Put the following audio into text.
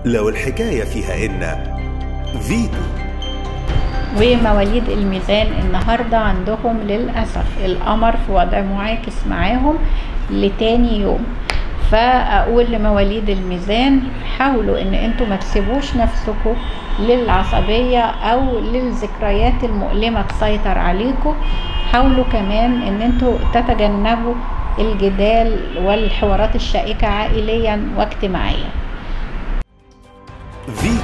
لو الحكاية فيها إن فيتو ومواليد الميزان النهاردة عندهم للأسف القمر في وضع معاكس معاهم لتاني يوم فأقول لمواليد الميزان حاولوا ان انتوا ما تسيبوش نفسكم للعصبية او للذكريات المؤلمة تسيطر عليكم حاولوا كمان ان انتوا تتجنبوا الجدال والحوارات الشائكة عائليا واجتماعيا فيتو